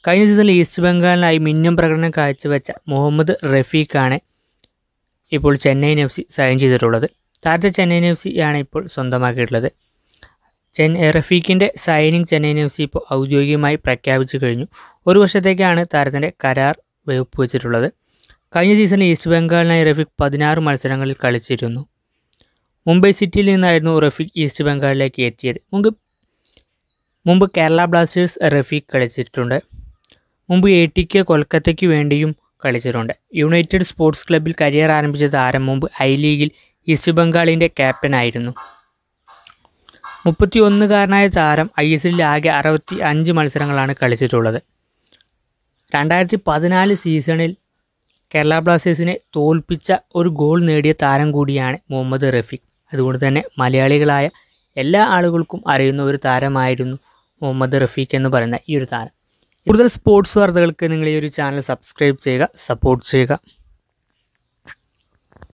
കഴിഞ്ഞ സീസണിൽ ഈസ്റ്റ് ബംഗാളിനായി മിന്നും പ്രകടനം കാഴ്ചവെച്ച മുഹമ്മദ് റഫീഖാണ് ഇപ്പോൾ ചെന്നൈയിൻ എഫ് സി സൈൻ ചെയ്തിട്ടുള്ളത് താരത്തെ ചെന്നൈയിൻ എഫ് സി ആണ് ഇപ്പോൾ സ്വന്തമാക്കിയിട്ടുള്ളത് ചെന്നൈ റഫീഖിൻ്റെ സൈനിങ് ചെന്നൈയിൻ എഫ് സി ഇപ്പോൾ ഔദ്യോഗികമായി പ്രഖ്യാപിച്ചു കഴിഞ്ഞു ഒരു വർഷത്തേക്കാണ് താരത്തിൻ്റെ കരാർ ഒപ്പുവെച്ചിട്ടുള്ളത് കഴിഞ്ഞ സീസണിൽ ഈസ്റ്റ് ബംഗാളിനായി റഫീഖ് പതിനാറ് മത്സരങ്ങളിൽ കളിച്ചിരുന്നു മുംബൈ സിറ്റിയിൽ നിന്നായിരുന്നു റഫീഖ് ഈസ്റ്റ് ബംഗാളിലേക്ക് എത്തിയത് മുമ്പ് മുമ്പ് കേരള ബ്ലാസ്റ്റേഴ്സ് റഫീഖ് കളിച്ചിട്ടുണ്ട് മുമ്പ് എ ടി കെ കൊൽക്കത്തയ്ക്ക് വേണ്ടിയും കളിച്ചിട്ടുണ്ട് യുണൈറ്റഡ് സ്പോർട്സ് ക്ലബ്ബിൽ കരിയർ ആരംഭിച്ച താരം മുമ്പ് ഐ ലീഗിൽ ഈസ്റ്റ് ബംഗാളിൻ്റെ ക്യാപ്റ്റനായിരുന്നു മുപ്പത്തി ഒന്നുകാരനായ താരം ഐ എസ് എല്ലിൽ ആകെ അറുപത്തി അഞ്ച് മത്സരങ്ങളാണ് കളിച്ചിട്ടുള്ളത് രണ്ടായിരത്തി പതിനാല് സീസണിൽ കേരള ബ്ലാസ്റ്റേഴ്സിനെ തോൽപ്പിച്ച ഒരു ഗോൾ നേടിയ താരം കൂടിയാണ് മുഹമ്മദ് റഫീഖ് അതുകൊണ്ട് തന്നെ മലയാളികളായ എല്ലാ ആളുകൾക്കും അറിയുന്ന ഒരു താരമായിരുന്നു മുഹമ്മദ് റഫീഖ് എന്ന് പറയുന്ന ഈ ഒരു താരം കൂടുതൽ സ്പോർട്സ് വാർത്തകൾക്ക് നിങ്ങൾ ഈ ഒരു ചാനൽ സബ്സ്ക്രൈബ് ചെയ്യുക സപ്പോർട്ട് ചെയ്യുക